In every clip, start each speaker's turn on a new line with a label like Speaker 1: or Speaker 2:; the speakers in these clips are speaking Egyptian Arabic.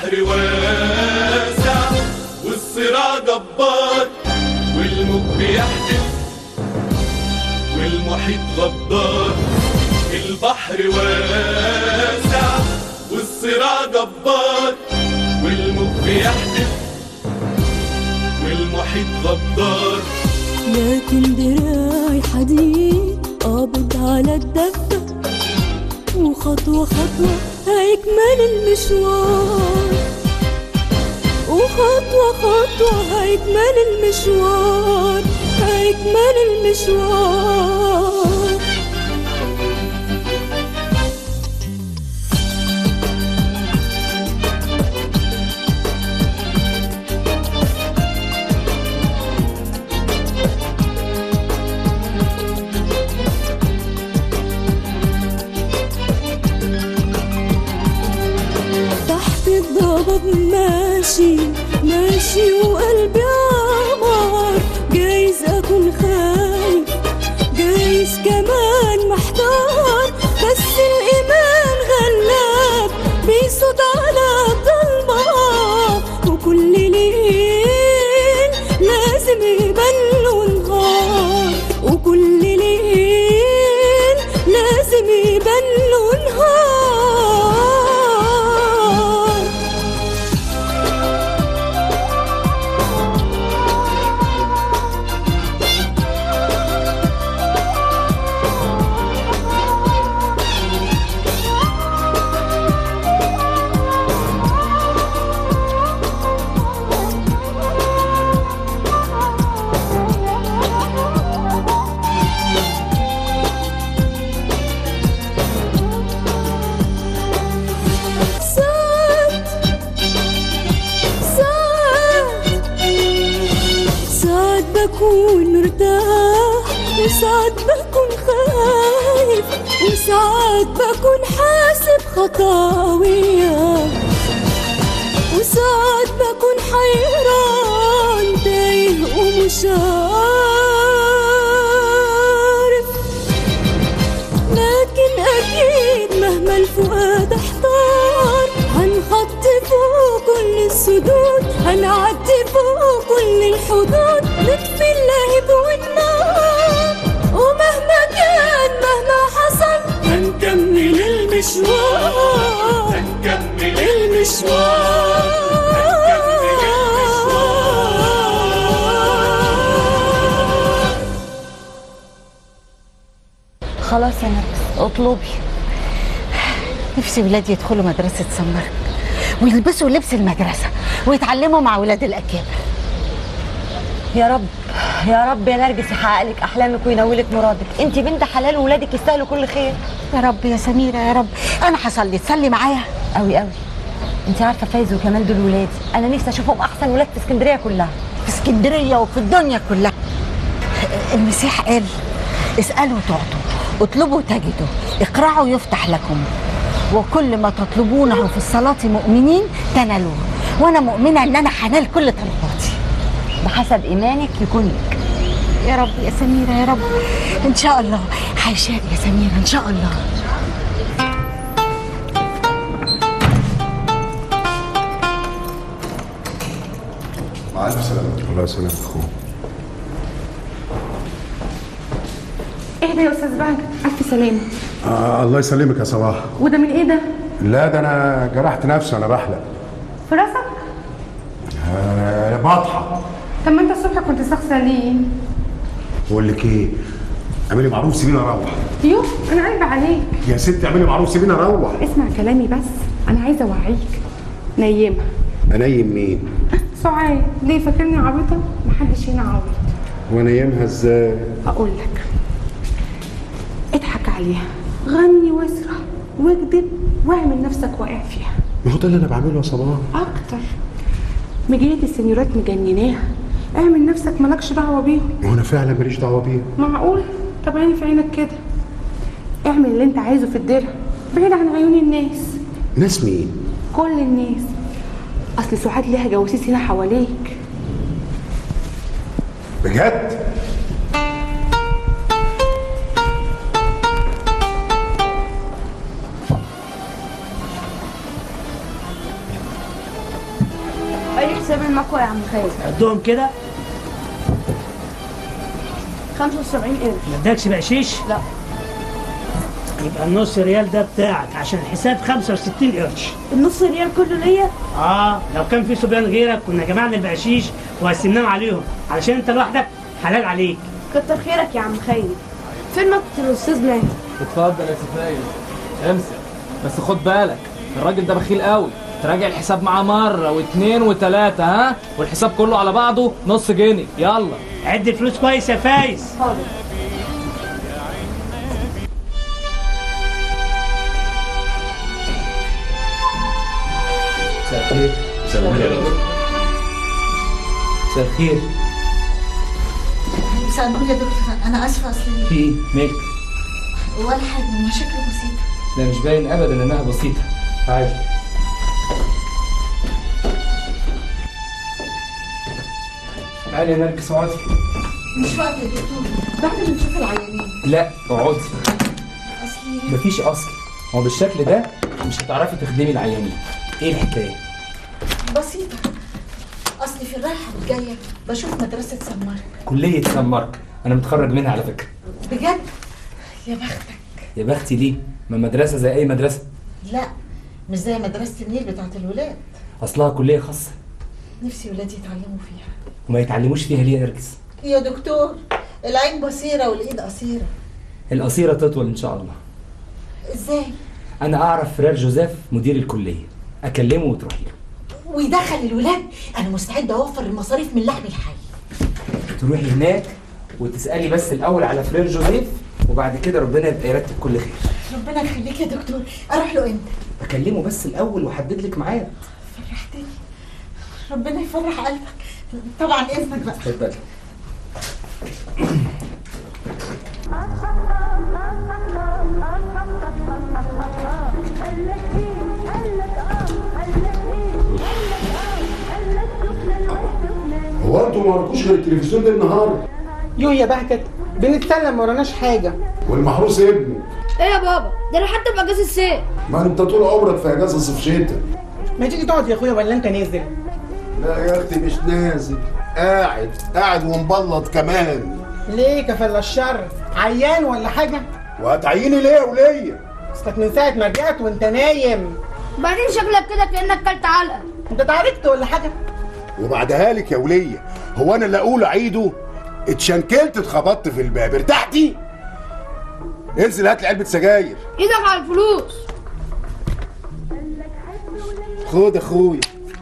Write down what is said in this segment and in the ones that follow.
Speaker 1: البحر واسع والصراع جبار والموج بيحدف والمحيط غدار البحر واسع والصراع جبار والموج بيحدف والمحيط غدار
Speaker 2: لكن دراعي حديد قابض على الدفة وخطوة خطوة هيكمل المشوار وخطوة خطوة هيكمل المشوار هيكمل المشوار تحت الضباب ماشي ماشي وقلبي عمار جايز اكون خايف جايز كمان محتار بس الايمان غلاب بيصوت على الضلمه وكل ليل لازم يبان له نهار وكل ليل لازم يبان له نهار ساعات ساعات ساعات بكون مرتاح وساعات بكون خايف وساعات بكون حاسب خطاوية وساعات بكون حيران تايه ومش عارف لكن أكيد مهما الفؤاد احتار هنحط فوق كل السدود هنعدي فوق كل الحدود نطفي اللهب والنار ومهما كان مهما حصل هنكمل المشوار
Speaker 1: هنكمل
Speaker 2: المشوار
Speaker 3: خلاص يا نرجس اطلبي نفسي ولادي يدخلوا مدرسة سمر ويلبسوا لبس المدرسة ويتعلموا مع ولاد الأكابر
Speaker 4: يا رب يا رب يا نرجس يحقق لك احلامك وينولك مرادك انت بنت حلال وولادك يستاهلوا كل خير
Speaker 3: يا رب يا سميرة يا رب أنا هصلي تصلي معايا
Speaker 4: قوي قوي انت عارفه فايز وكمال دول ولادي انا نفسي اشوفهم احسن ولاد في اسكندريه كلها
Speaker 3: في اسكندرية وفي الدنيا كلها المسيح قال اسألوا تعطوا اطلبوا تجدوا اقرعوا يفتح لكم وكل ما تطلبونه في الصلاة مؤمنين تنالوه وانا مؤمنة ان انا هنال كل طلباتي
Speaker 4: بحسب ايمانك يكون لك
Speaker 3: يا رب يا سميرة يا رب ان شاء الله حيشاء يا سميرة ان شاء الله
Speaker 5: مع الف سلامه الله يسلمك اخوه
Speaker 6: اهدى يا استاذ بهجت الف سلامه
Speaker 5: آه الله يسلمك يا صباح
Speaker 6: وده من ايه ده
Speaker 5: لا ده انا جرحت نفسي وانا بحلق
Speaker 6: في راسك
Speaker 5: آه بطحه
Speaker 6: طب ما انت الصبح كنت سخسه ليه
Speaker 5: بقول لك ايه اعملي معروف سيبيني اروح
Speaker 6: يو انا قلبي عليك
Speaker 5: يا ستي اعملي معروف سيبيني اروح
Speaker 6: اسمع كلامي بس انا عايزه اوعيك نيمها
Speaker 5: انيم مين
Speaker 6: سعاد ليه فاكرني عبيطه محدش هنا عبيط
Speaker 5: وانيمها ازاي
Speaker 6: هقول لك اضحك عليها غني واسرح واكذب واعمل نفسك واقع فيها
Speaker 5: ما هو ده اللي انا بعمله يا صباح
Speaker 6: اكتر مجية السنيورات مجنناها اعمل نفسك مالكش دعوه بيهم
Speaker 5: ما هو انا فعلا ماليش دعوه بيه
Speaker 6: معقول طب عيني في عينك كده اعمل اللي انت عايزه في الدرع بعيد عن عيون الناس
Speaker 5: ناس مين
Speaker 6: كل الناس اصل سعاد ليها جواسيس هنا حواليك
Speaker 5: بجد
Speaker 7: المكوى يا عم خالد
Speaker 8: عدهم كده
Speaker 7: 75 قرش
Speaker 8: ما ادكش بقشيش
Speaker 7: لا
Speaker 8: يبقى النص ريال ده بتاعك عشان الحساب 65 قرش
Speaker 7: النص ريال كله ليا
Speaker 8: اه لو كان في صبيان غيرك كنا جمعنا البقشيش وقسمناهم عليهم علشان انت لوحدك حلال عليك
Speaker 7: كتر خيرك يا عم خالد فين مكتب الاستاذ ماهر
Speaker 9: اتفضل يا سفاير امسك بس خد بالك الراجل ده بخيل قوي تراجع الحساب معاه مرة واثنين وثلاثة ها والحساب كله على بعضه نص جنيه يلا
Speaker 8: عد الفلوس كويس يا فايز
Speaker 7: حاضر
Speaker 9: مساء الخير مساء الخير
Speaker 3: مساء النور يا دكتور انا اسفه اصلي
Speaker 9: في ايه مالك
Speaker 3: ولا حاجه مشاكل بسيطه
Speaker 9: لا مش باين ابدا انها بسيطة تعالى تعالي يا نرجس اقعدي
Speaker 3: مش وقت يا دكتور بعد ما نشوف العيانين
Speaker 9: لا اقعدي
Speaker 3: اصلي
Speaker 9: مفيش اصل هو بالشكل ده مش هتعرفي تخدمي العيانين ايه الحكايه
Speaker 3: بسيطه اصلي في الرايحه والجايه بشوف مدرسه سمار
Speaker 9: كليه سان مارك انا متخرج منها على فكره
Speaker 3: بجد يا بختك
Speaker 9: يا بختي ليه ما مدرسه زي اي مدرسه
Speaker 3: لا مش زي مدرسه النيل بتاعت الولاد
Speaker 9: اصلها كليه خاصه
Speaker 3: نفسي ولادي يتعلموا فيها
Speaker 9: وما يتعلموش فيها ليه يا نرجس
Speaker 3: يا دكتور العين بصيره والايد قصيره
Speaker 9: القصيره تطول ان شاء الله
Speaker 3: ازاي
Speaker 9: انا اعرف فرير جوزيف مدير الكليه اكلمه وتروحي له
Speaker 3: ويدخل الولاد انا مستعده اوفر المصاريف من لحم الحي
Speaker 9: تروحي هناك وتسالي بس الاول على فرير جوزيف وبعد كده ربنا يبقى يرتب كل خير
Speaker 3: ربنا يخليك يا دكتور اروح له امتى
Speaker 9: اكلمه بس الاول واحدد لك ميعاد
Speaker 3: فرحتني ربنا يفرح قلبك طبعا اذنك بقى
Speaker 9: اتفضلي
Speaker 5: هو انتوا ما وراكوش غير التلفزيون ده النهار
Speaker 6: يو يا بهجت بنتسلم ما وراناش حاجه
Speaker 5: والمحروس ابنه
Speaker 7: ايه يا بابا ده انا حتى في اجازه الصيف
Speaker 5: ما انت طول عمرك في اجازه صيف شتاء
Speaker 6: ما تيجي تقعد يا اخويا ولا انت نازل
Speaker 5: لا يا اختي مش نازل قاعد قاعد ومبلط كمان
Speaker 6: ليه كفل الشر عيان ولا حاجه
Speaker 5: وهتعيني ليه يا وليه
Speaker 6: اصلك من ساعه ما رجعت وانت نايم
Speaker 7: بعدين شكلك كده كانك كلت علقه
Speaker 6: انت اتعالجت ولا حاجه
Speaker 5: وبعدها لك يا وليه هو انا اللي اقول اعيده اتشنكلت اتخبطت في الباب ارتحتي انزل هات لي علبه سجاير
Speaker 7: ايدك على الفلوس
Speaker 5: خد اخويا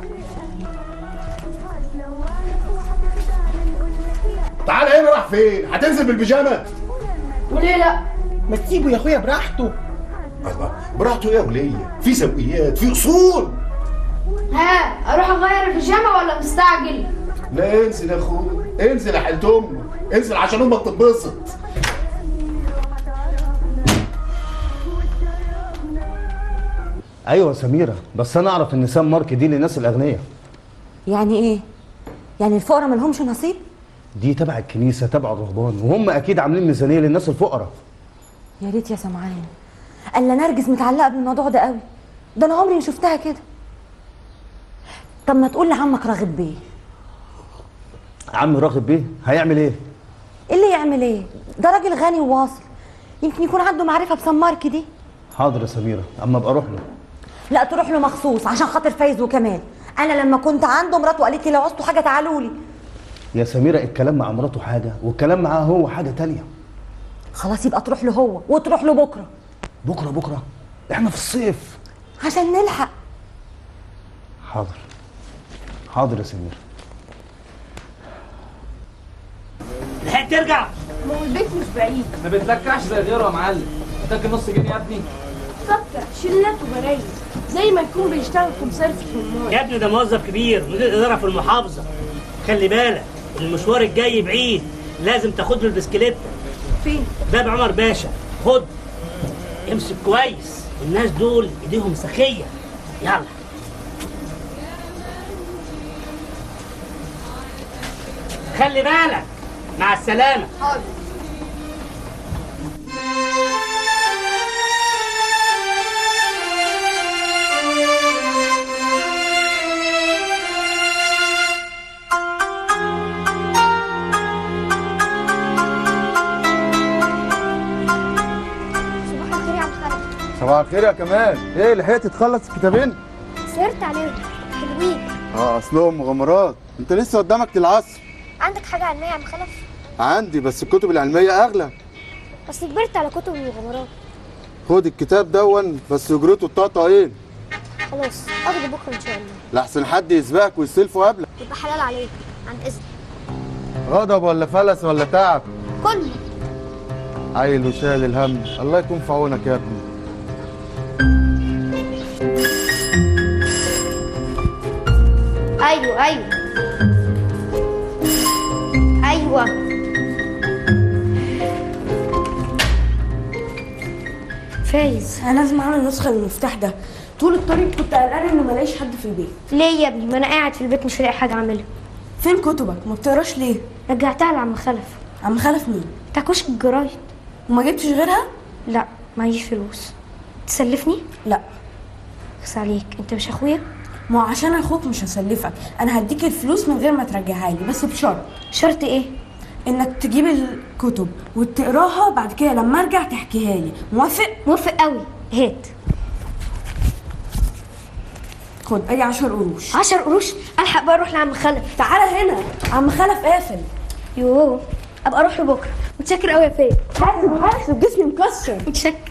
Speaker 5: تعال هنا راح فين هتنزل بالبيجامه
Speaker 7: وليه لا
Speaker 6: ما تسيبه يا اخويا براحته
Speaker 5: الله براحته يا وليه في سوقيات في اصول
Speaker 7: ها اروح اغير البيجامه ولا مستعجل
Speaker 5: لا انزل يا اخويا انزل يا حلت امك انزل عشان امك تتبسط
Speaker 10: ايوه يا سميره بس انا اعرف ان سام مارك دي للناس الاغنياء
Speaker 4: يعني ايه يعني الفقراء مالهمش نصيب
Speaker 10: دي تبع الكنيسه تبع الرهبان وهم اكيد عاملين ميزانيه للناس الفقراء
Speaker 4: يا ريت يا سمعان الا نرجس متعلقه بالموضوع ده قوي ده انا عمري ما شفتها كده طب ما تقول لعمك راغب بيه
Speaker 10: عم راغب بيه هيعمل ايه
Speaker 4: ايه اللي يعمل ايه ده راجل غني وواصل يمكن يكون عنده معرفه بسمارك دي
Speaker 10: حاضر يا سميره اما ابقى اروح له
Speaker 4: لا تروح له مخصوص عشان خاطر فايز وكمال انا لما كنت عنده مراته قالت لي لو عوزتوا حاجه تعالوا لي
Speaker 10: يا سميره الكلام مع مراته حاجه والكلام معاه هو حاجه تانية
Speaker 4: خلاص يبقى تروح له هو وتروح له بكره
Speaker 10: بكره بكره احنا في الصيف
Speaker 4: عشان نلحق
Speaker 10: حاضر حاضر يا سميره
Speaker 8: لحقت ترجع
Speaker 7: ما هو البيت مش بعيد
Speaker 9: ما بتلكعش زي غيره يا معلم اداك النص جنيه يا ابني
Speaker 7: فكر شلات وبرايز زي ما يكون بيشتغل في مصرف في المول
Speaker 8: يا ابني ده موظف كبير مدير اداره في المحافظه خلي بالك المشوار الجاي بعيد لازم تاخد له البسكليت
Speaker 7: فين
Speaker 8: باب عمر باشا خد امسك كويس الناس دول ايديهم سخيه يلا خلي بالك مع السلامه
Speaker 7: حاضر
Speaker 10: صباح الخير يا كمال ايه لحقت تخلص الكتابين
Speaker 11: سهرت عليهم حلوين
Speaker 10: اه اصلهم مغامرات انت لسه قدامك للعصر
Speaker 11: عندك حاجة علمية يا عم خلف
Speaker 10: عندي بس الكتب العلميه اغلى
Speaker 11: بس كبرت على كتب المغامرات
Speaker 10: خد الكتاب دون بس اجرته الطقطقين
Speaker 11: خلاص اخده بكرة ان شاء الله
Speaker 10: لحسن حد يسبقك ويستلفه قبلك
Speaker 11: يبقى حلال عليك عن اذن
Speaker 10: غضب ولا فلس ولا تعب
Speaker 11: كله
Speaker 10: عيل وشايل الهم الله يكون في عونك يا ابني
Speaker 11: ايوه ايوه ايوه فايز
Speaker 7: انا لازم اعمل نسخه من المفتاح ده طول الطريق كنت قلقان ان ملاقيش حد في البيت
Speaker 11: ليه يا ابني ما انا قاعد في البيت مش لاقي حاجه اعملها
Speaker 7: فين كتبك ما بتقراش ليه
Speaker 11: رجعتها لعم خلف
Speaker 7: عم خلف مين
Speaker 11: بتاع كشك الجرايد
Speaker 7: وما جبتش غيرها
Speaker 11: لا معيش فلوس تسلفني
Speaker 7: لا
Speaker 11: بس عليك انت مش اخويا
Speaker 7: ما هو عشان اخوك مش هسلفك انا هديك الفلوس من غير ما ترجعها لي بس بشرط
Speaker 11: شرط ايه
Speaker 7: انك تجيب الكتب وتقراها بعد كده لما ارجع تحكيها لي موافق
Speaker 11: موافق قوي هات
Speaker 7: خد ادي 10 قروش
Speaker 11: عشر قروش الحق بقى اروح لعم خلف
Speaker 7: تعالى هنا عم خلف قافل
Speaker 11: يوه ابقى اروح له بكره متشكر قوي يا فايز
Speaker 7: حاسب حاسب جسمي مكسر
Speaker 11: متشكر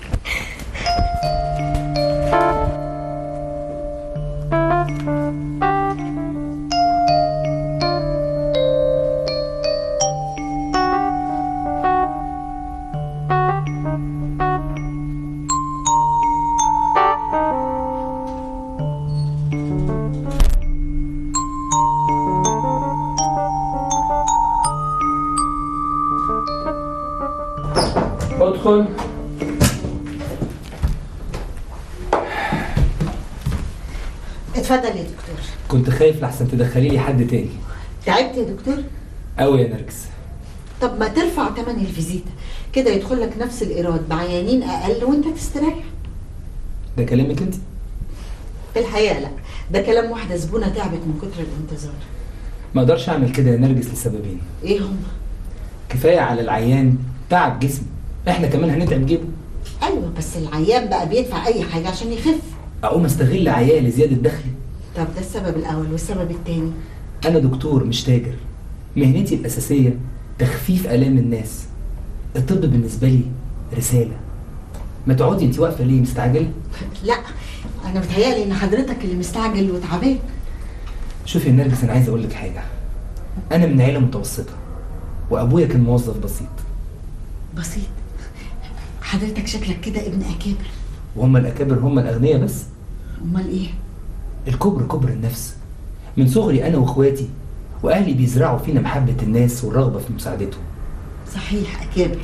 Speaker 9: ادخل
Speaker 3: اتفضل يا دكتور
Speaker 9: كنت خايف لحسن تدخلي لي حد تاني
Speaker 3: تعبت يا دكتور
Speaker 9: قوي يا نرجس
Speaker 3: طب ما ترفع تمن الفيزيتا كده يدخل لك نفس الايراد بعيانين اقل وانت تستريح
Speaker 9: ده كلامك انت
Speaker 3: في الحقيقه لا ده كلام واحده زبونه تعبت من كتر الانتظار
Speaker 9: ما اقدرش اعمل كده يا نرجس لسببين
Speaker 3: ايه هم
Speaker 9: كفايه على العيان تعب جسمه احنا كمان هنتعب جيبه
Speaker 3: ايوه بس العيان بقى بيدفع اي حاجه عشان يخف
Speaker 9: اقوم استغل عيالي لزياده دخلي
Speaker 3: طب ده السبب الاول والسبب التاني
Speaker 9: انا دكتور مش تاجر مهنتي الاساسيه تخفيف الام الناس الطب بالنسبه لي رساله ما تقعدي انت واقفه ليه مستعجله
Speaker 3: لا انا متهيألي ان حضرتك اللي مستعجل وتعبان
Speaker 9: شوفي يا نرجس انا عايز اقول لك حاجه انا من عيله متوسطه وابويا كان موظف بسيط
Speaker 3: بسيط حضرتك شكلك كده ابن اكابر
Speaker 9: وهم الاكابر هم الاغنياء بس
Speaker 3: امال ايه
Speaker 9: الكبر كبر النفس من صغري انا واخواتي واهلي بيزرعوا فينا محبه الناس والرغبه في مساعدتهم
Speaker 3: صحيح اكابر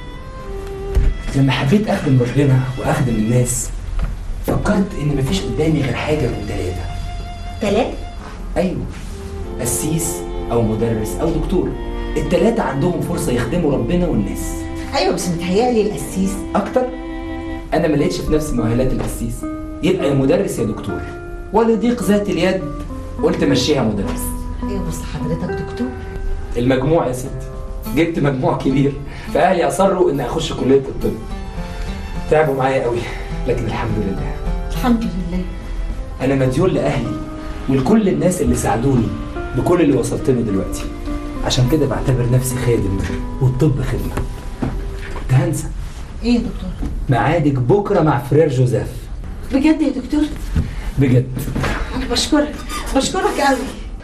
Speaker 9: لما حبيت اخدم ربنا واخدم الناس فكرت ان مفيش قدامي غير حاجه من ثلاثه
Speaker 3: ثلاثة
Speaker 9: ايوه قسيس او مدرس او دكتور التلاتة عندهم فرصة يخدموا ربنا والناس
Speaker 3: ايوه بس متهيألي القسيس
Speaker 9: اكتر انا ما لقيتش في نفسي مؤهلات القسيس يبقى يا مدرس يا دكتور ولضيق ذات اليد قلت مشيها مدرس
Speaker 3: ايوه بس حضرتك دكتور
Speaker 9: المجموع يا ستي جبت مجموع كبير فاهلي اصروا ان اخش كليه الطب تعبوا معايا قوي لكن الحمد لله
Speaker 3: الحمد لله
Speaker 9: انا مديون لاهلي ولكل الناس اللي ساعدوني بكل اللي وصلت له دلوقتي عشان كده بعتبر نفسي خادم والطب خدمه كنت هنسى
Speaker 3: ايه يا دكتور
Speaker 9: ميعادك بكره مع فرير جوزيف
Speaker 3: بجد يا دكتور
Speaker 9: بجد
Speaker 3: انا بشكرك بشكرك قوي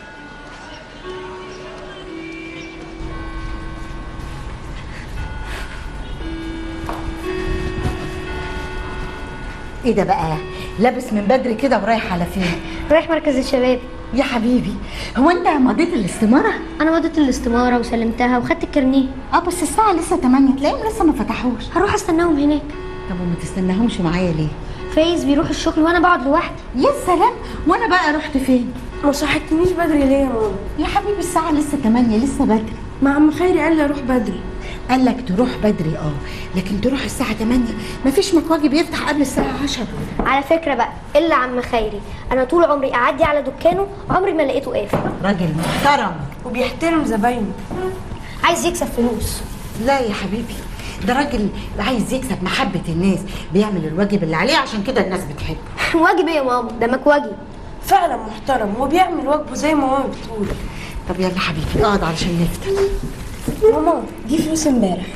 Speaker 12: ايه ده بقى لابس من بدري كده ورايح على فين
Speaker 11: رايح مركز الشباب
Speaker 12: يا حبيبي هو انت مضيت الاستماره
Speaker 11: انا مضيت الاستماره وسلمتها وخدت الكارنيه
Speaker 12: اه بس الساعه لسه 8 تلاقيهم لسه ما فتحوش
Speaker 11: هروح استناهم هناك
Speaker 12: طب وما تستناهمش معايا ليه
Speaker 11: فايز بيروح الشغل وانا بقعد لوحدي
Speaker 12: يا سلام وانا بقى رحت فين
Speaker 7: ما صحتنيش بدري ليه يا ماما
Speaker 12: يا حبيبي الساعه لسه 8 لسه بدري
Speaker 7: ما عم خيري قال لي اروح بدري
Speaker 12: قال لك تروح بدري اه لكن تروح الساعه 8 مفيش مكواجي بيفتح قبل الساعه 10
Speaker 11: على فكره بقى الا عم خيري انا طول عمري اعدي على دكانه عمري ما لقيته قافل
Speaker 12: راجل محترم
Speaker 7: وبيحترم زباينه
Speaker 11: عايز يكسب فلوس
Speaker 12: لا يا حبيبي ده راجل عايز يكسب محبه الناس بيعمل الواجب اللي عليه عشان كده الناس بتحبه
Speaker 11: واجب ايه يا ماما ده مكواجي
Speaker 7: فعلا محترم وبيعمل واجبه زي ما ماما بتقول
Speaker 12: طب يلا حبيبي اقعد علشان نفطر
Speaker 7: ماما دي فلوس امبارح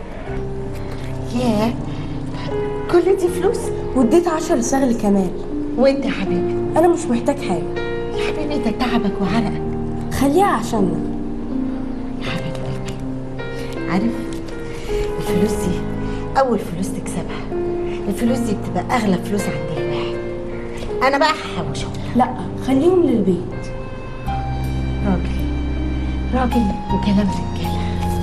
Speaker 12: ياه كل دي فلوس
Speaker 7: واديت 10 لصاغ كمان
Speaker 12: وانت يا حبيبي
Speaker 7: انا مش محتاج حاجه
Speaker 12: يا حبيبي ده تعبك وعرقك
Speaker 7: خليها عشاننا
Speaker 12: يا حبيبي قلبي عارف الفلوس دي اول فلوس تكسبها الفلوس دي بتبقى اغلى فلوس عند الواحد انا بقى هحوشهم
Speaker 7: لا خليهم للبيت
Speaker 12: راجل راجل وكلام رجاله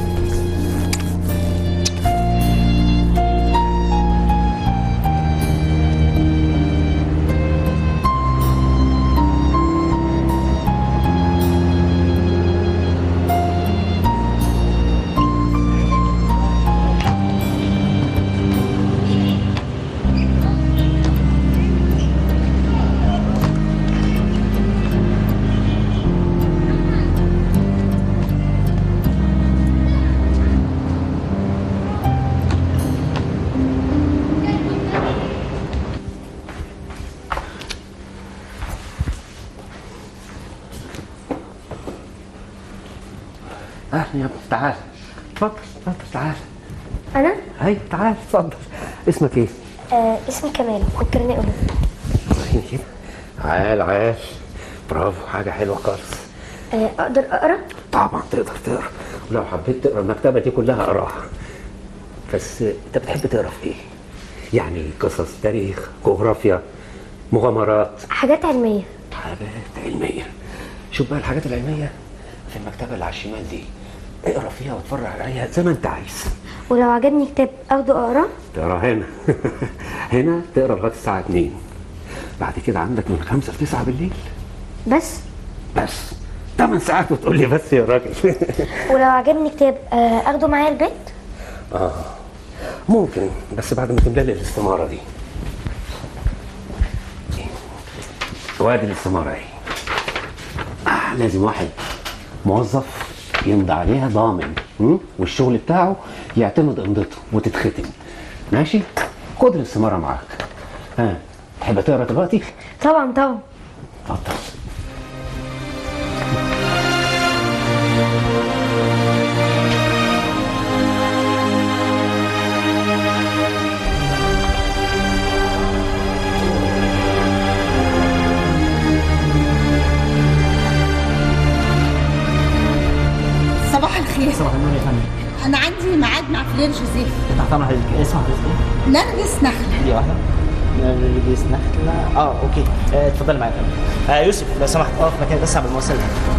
Speaker 13: اهلا يا ابني تعال اتفضل اتفضل تعال
Speaker 11: انا
Speaker 13: هاي تعال اتفضل اسمك ايه؟
Speaker 11: آه اسمي كمال فكرني اقوله
Speaker 13: هنا كده عال عال برافو حاجة حلوة خالص
Speaker 11: آه اقدر اقرا
Speaker 13: طبعا تقدر تقرا ولو حبيت تقرا المكتبة دي كلها اقراها بس انت بتحب تقرا في ايه؟ يعني قصص تاريخ جغرافيا مغامرات
Speaker 11: حاجات علميه
Speaker 13: حاجات علمية شوف بقى الحاجات العلمية في المكتبة اللي على الشمال دي اقرا فيها واتفرج عليها زي ما انت عايز
Speaker 11: ولو عجبني كتاب اخده اقراه
Speaker 13: تقرا هنا هنا تقرا لغايه الساعه 2 بعد كده عندك من 5 ل 9 بالليل
Speaker 11: بس
Speaker 13: بس 8 ساعات وتقول لي بس يا راجل
Speaker 11: ولو عجبني كتاب آه اخده معايا البيت
Speaker 13: اه ممكن بس بعد ما تملى لي الاستماره دي وادي الاستماره اهي آه لازم واحد موظف يمضي عليها ضامن م? والشغل بتاعه يعتمد امضته وتتختم ماشي خد الاستماره معاك ها تحب تقرا دلوقتي
Speaker 11: طبعا طبعا
Speaker 13: اتفضل
Speaker 12: صباح الخير
Speaker 14: صباح النور يا فندم
Speaker 12: انا عندي ميعاد مع فلير جوزيف
Speaker 14: تحت امر حضرتك اسم حضرتك ايه؟
Speaker 12: نرجس نخله
Speaker 14: دي واحده نرجس نخله اه اوكي آه، اتفضلي معايا يا فندم آه يوسف لو سمحت اقف مكانك بس على الموصل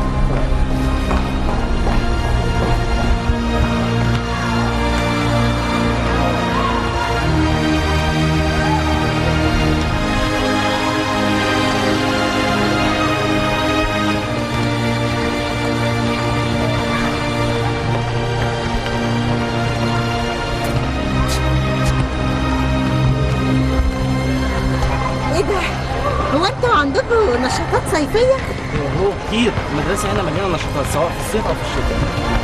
Speaker 12: ايه ده هو انتوا عندكم نشاطات صيفيه
Speaker 14: هو كتير المدرسه هنا مليانه نشاطات سواء في الصيف او في الشتاء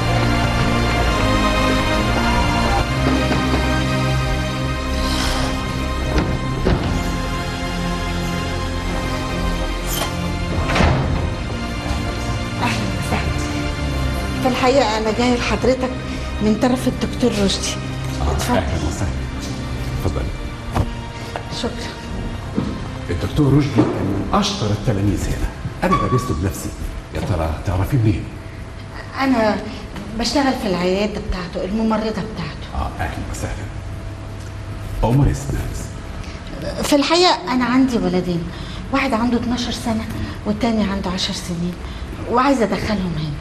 Speaker 12: اهلا وسهلا في الحقيقه انا جايه لحضرتك من طرف الدكتور رشدي اتفضل
Speaker 15: اهلا وسهلا اتفضل
Speaker 12: شكرا
Speaker 15: الدكتور رشدي كان من اشطر التلاميذ هنا انا درسته بنفسي يا ترى تعرفيه منين؟
Speaker 12: انا بشتغل في العياده بتاعته الممرضه بتاعته
Speaker 15: اه اهلا وسهلا عمر اسماس
Speaker 12: في الحقيقه انا عندي ولدين واحد عنده 12 سنه والتاني عنده 10 سنين وعايزه ادخلهم هنا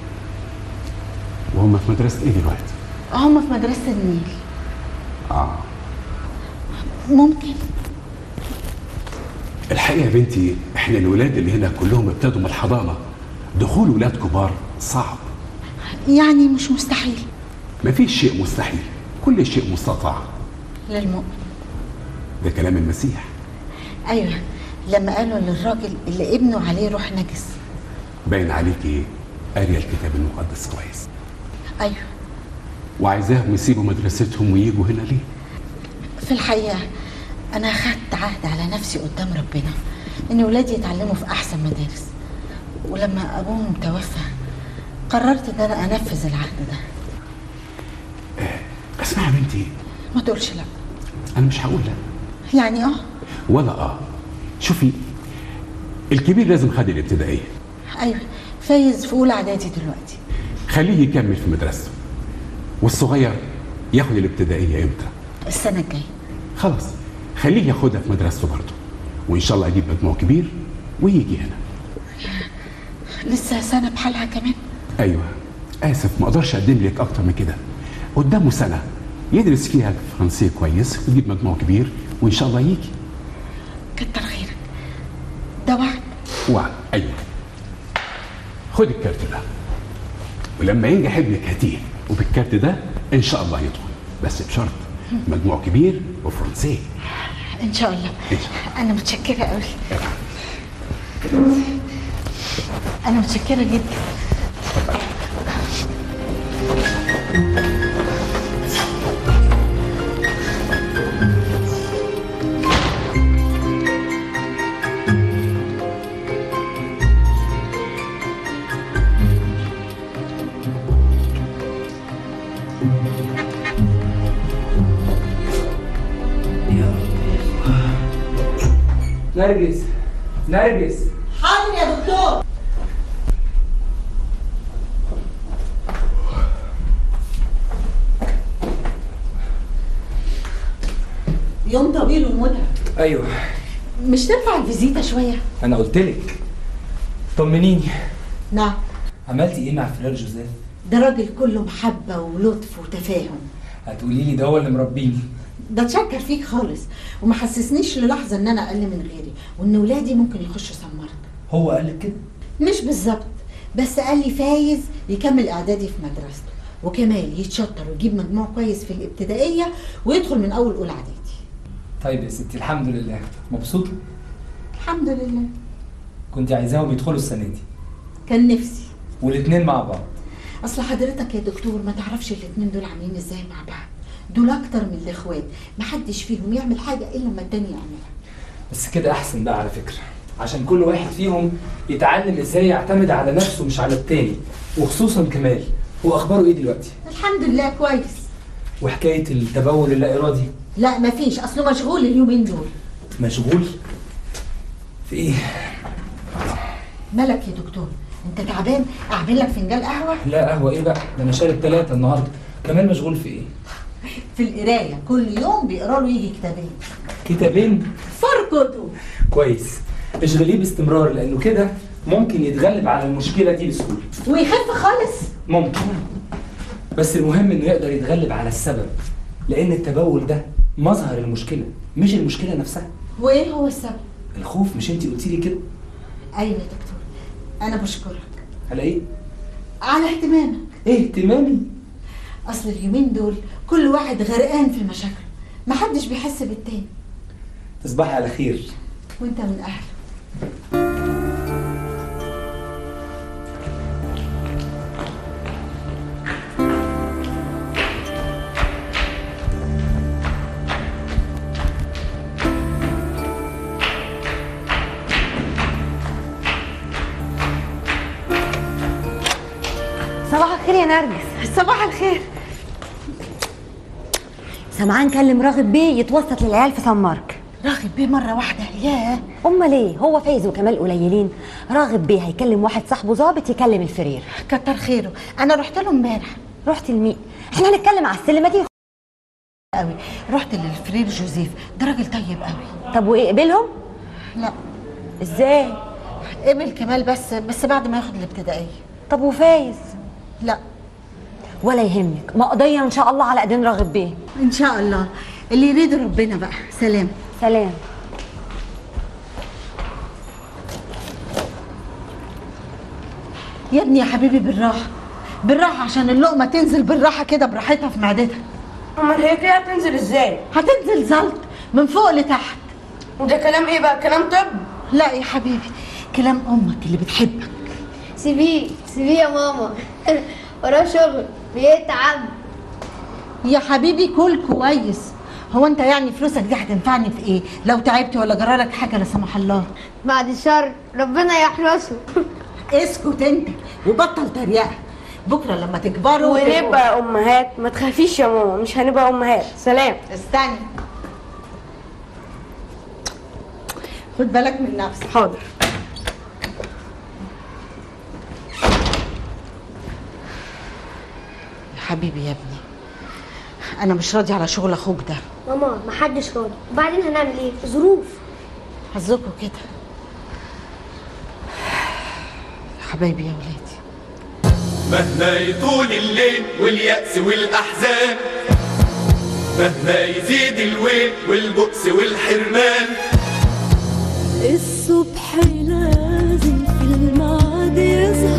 Speaker 15: وهم في مدرسه ايه دلوقتي؟
Speaker 12: هم في مدرسه النيل
Speaker 15: اه
Speaker 12: ممكن
Speaker 15: الحقيقه يا بنتي احنا الولاد اللي هنا كلهم ابتدوا من الحضانه دخول ولاد كبار صعب
Speaker 12: يعني مش مستحيل
Speaker 15: مفيش شيء مستحيل كل شيء مستطاع
Speaker 12: للمؤمن
Speaker 15: ده كلام المسيح
Speaker 12: ايوه لما قالوا للراجل اللي ابنه عليه روح نجس
Speaker 15: باين عليك ايه قاريه الكتاب المقدس كويس
Speaker 12: ايوه
Speaker 15: وعايزاهم يسيبوا مدرستهم ويجوا هنا ليه
Speaker 3: في الحقيقة أنا أخدت عهد على نفسي قدام ربنا إن ولادي يتعلموا في أحسن مدارس ولما أبوهم توفى قررت إن أنا أنفذ العهد ده
Speaker 15: اسمعي يا بنتي
Speaker 3: ما تقولش لا
Speaker 15: انا مش هقول لا
Speaker 3: يعني اه
Speaker 15: ولا اه شوفي الكبير لازم خد الابتدائيه
Speaker 3: أيوه فايز في أولى إعدادي دلوقتي
Speaker 15: خليه يكمل في مدرسته والصغير ياخد الابتدائيه امتى
Speaker 3: السنة الجاية
Speaker 15: خلاص خليه ياخدها في مدرسته برضه وان شاء الله يجيب مجموع كبير ويجي هنا
Speaker 3: لسه سنة بحالها كمان
Speaker 15: ايوه اسف ما اقدرش اقدم لك اكتر من كده قدامه سنه يدرس فيها فرنسي كويس ويجيب مجموع كبير وان شاء الله يجي
Speaker 3: كتر خيرك ده وعد
Speaker 15: وعد ايوه خد الكارت ده ولما ينجح ابنك هاتيه وبالكارت ده ان شاء الله يدخل بس بشرط مجموع كبير وفرنسي
Speaker 3: إن شاء الله أنا متشكرة أوي أنا متشكرة جدا
Speaker 9: نرجس نرجس
Speaker 3: حاضر يا دكتور يوم طويل ومتعب
Speaker 9: ايوه
Speaker 3: مش تنفع الفيزيتا شوية
Speaker 9: انا قلت لك طمنيني
Speaker 3: نعم
Speaker 9: عملتي ايه مع فرير جوزيف
Speaker 3: ده راجل كله محبة ولطف وتفاهم
Speaker 9: هتقولي لي ده هو اللي مربيني
Speaker 3: ده تشكر فيك خالص وما حسسنيش للحظة ان انا اقل من غيري وان ولادي ممكن يخشوا سمرت
Speaker 9: هو قال لك كده
Speaker 3: مش بالظبط بس قال لي فايز يكمل اعدادي في مدرسته وكمال يتشطر ويجيب مجموع كويس في الابتدائية ويدخل من اول اولى اعدادي
Speaker 9: طيب يا ستي الحمد لله مبسوطه
Speaker 3: الحمد لله
Speaker 9: كنت عايزاهم يدخلوا السنه دي
Speaker 3: كان نفسي
Speaker 9: والاثنين مع بعض
Speaker 3: اصل حضرتك يا دكتور ما تعرفش الاتنين دول عاملين ازاي مع بعض دول اكتر من الاخوات محدش فيهم يعمل حاجة الا لما التاني يعملها
Speaker 9: بس كده احسن بقى على فكره عشان كل واحد فيهم يتعلم ازاي يعتمد على نفسه مش على التاني وخصوصا كمال هو اخباره ايه دلوقتي
Speaker 3: الحمد لله كويس
Speaker 9: وحكايه التبول اللا ارادي
Speaker 3: لا مفيش اصله مشغول اليومين دول
Speaker 9: مشغول في ايه
Speaker 3: مالك يا دكتور انت تعبان اعمل لك فنجان قهوه
Speaker 9: لا قهوه ايه بقى ده انا شارب ثلاثه النهارده كمان مشغول في ايه
Speaker 3: في القرايه كل يوم بيقرا له يجي كتابين
Speaker 9: كتابين
Speaker 3: فرقته
Speaker 9: كويس اشغليه باستمرار لانه كده ممكن يتغلب على المشكله دي بسهوله
Speaker 3: ويخف خالص
Speaker 9: ممكن بس المهم انه يقدر يتغلب على السبب لان التبول ده مظهر المشكله مش المشكله نفسها
Speaker 3: وايه هو السبب
Speaker 9: الخوف مش انت قلتي لي كده
Speaker 3: ايوه يا دكتور انا بشكرك
Speaker 9: على ايه
Speaker 3: على اهتمامك
Speaker 9: ايه اهتمامي
Speaker 3: اصل اليومين دول كل واحد غرقان في مشاكله محدش بيحس بالتاني
Speaker 9: تصبحي على خير
Speaker 3: وانت من اهله
Speaker 4: صباح الخير يا نرجس
Speaker 3: صباح الخير
Speaker 4: سمعان كلم راغب بيه يتوسط للعيال في سان مارك
Speaker 3: راغب بيه مره واحده ياه
Speaker 4: امال ايه هو فايز وكمال قليلين راغب بيه هيكلم واحد صاحبه ظابط يكلم الفرير
Speaker 3: كتر خيره انا رحت له امبارح
Speaker 4: رحت لمين احنا هنتكلم على السلمه دي
Speaker 3: قوي رحت للفرير جوزيف ده راجل طيب قوي
Speaker 4: طب وايه قبلهم
Speaker 3: لا
Speaker 4: ازاي
Speaker 3: قبل كمال بس بس بعد ما ياخد الابتدائيه
Speaker 4: طب وفايز
Speaker 3: لا
Speaker 4: ولا يهمك مقضيه ان شاء الله على ايدين راغب بيه
Speaker 3: ان شاء الله اللي يريد ربنا بقى سلام
Speaker 4: سلام
Speaker 3: يا ابني يا حبيبي بالراحه بالراحه عشان اللقمه تنزل بالراحه كده براحتها في معدتها
Speaker 7: امال هي كده هتنزل ازاي
Speaker 3: هتنزل زلط من فوق لتحت
Speaker 7: وده كلام ايه بقى كلام طب
Speaker 3: لا يا حبيبي كلام امك اللي بتحبك
Speaker 11: سيبيه سيبيه يا ماما وراه شغل بيتعب
Speaker 3: يا حبيبي كل كويس هو انت يعني فلوسك دي هتنفعني في ايه لو تعبت ولا جرالك حاجه لا سمح الله
Speaker 11: بعد الشر ربنا يحرسه
Speaker 3: اسكت انت وبطل تريقه بكره لما تكبروا
Speaker 7: ونبقى امهات ما تخافيش يا ماما مش هنبقى امهات سلام
Speaker 3: استني خد بالك من نفسك
Speaker 7: حاضر
Speaker 3: يا حبيبي يا ابني انا مش راضي على شغل اخوك ده
Speaker 11: ماما محدش راضي وبعدين هنعمل ايه ظروف
Speaker 3: حظكوا كده يا حبايبي يا ولادي
Speaker 1: مهما يطول الليل واليأس والأحزان مهما يزيد الويل والبؤس والحرمان
Speaker 2: الصبح لازم في الميعاد يظهر